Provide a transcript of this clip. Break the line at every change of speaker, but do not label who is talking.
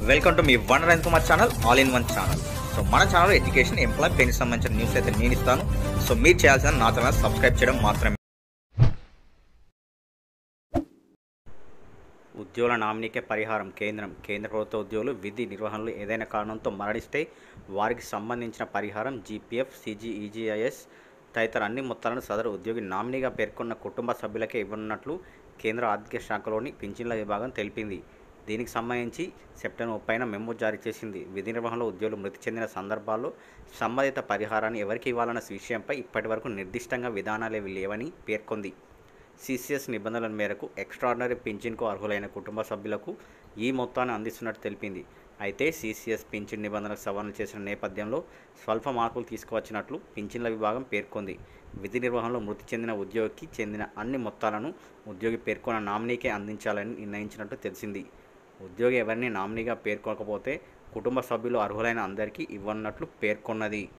welcome to మీ వన్ రైన్ Kumar channel all in one channel so మన ఛానల్ ఎడ్యుకేషన్ ఎంప్లాయ్ పెన్కి సంబంధించిన న్యూస్ అయితే నేను ఇస్తాను సో మీరు చేయాల్సిన నా ఛానల్ సబ్స్క్రైబ్ చేయడం మాత్రమే ఉద్యోగుల నామినీకే పరిహారం కేంద్రం కేంద్ర ప్రభుత్వ ఉద్యోగులు విధి నిర్వహణలో ఏదైనా కారణంతో మరణిస్తే వారికి సంబంధించిన పరిహారం జీపీఎఫ్ సిజీఈజీఐఎస్ తదితర అన్ని మొత్తాలను సదరు ఉద్యోగి నామినీగా పేర్కొన్న కుటుంబ సభ్యులకే ఇవ్వనున్నట్లు కేంద్ర ఆర్థిక శాఖలోని పింఛన్ల విభాగం తెలిపింది దీనికి సంబంధించి సెప్టెంబర్ ముప్పైన మెమో జారీ చేసింది విధి నిర్వహణలో ఉద్యోగులు మృతి చెందిన సందర్భాల్లో సంబంధిత పరిహారాన్ని ఎవరికి ఇవ్వాలన్న విషయంపై ఇప్పటివరకు నిర్దిష్టంగా విధానాలు లేవని పేర్కొంది సిసిఎస్ నిబంధనల మేరకు ఎక్స్ట్రాడినరీ పింఛన్కు అర్హులైన కుటుంబ సభ్యులకు ఈ మొత్తాన్ని అందిస్తున్నట్టు తెలిపింది అయితే సిసిఎస్ పింఛన్ నిబంధనలకు సవరణ చేసిన నేపథ్యంలో స్వల్ప మార్పులు తీసుకువచ్చినట్లు పింఛన్ల విభాగం పేర్కొంది విధి నిర్వహణలో మృతి చెందిన ఉద్యోగికి చెందిన అన్ని మొత్తాలను ఉద్యోగి పేర్కొన్న నామినీకే అందించాలని నిర్ణయించినట్టు తెలిసింది ఉద్యోగి ఎవరిని నామినీగా పేర్కొనకపోతే కుటుంబ సభ్యులు అర్హులైన అందరికీ ఇవ్వనున్నట్లు పేర్కొన్నది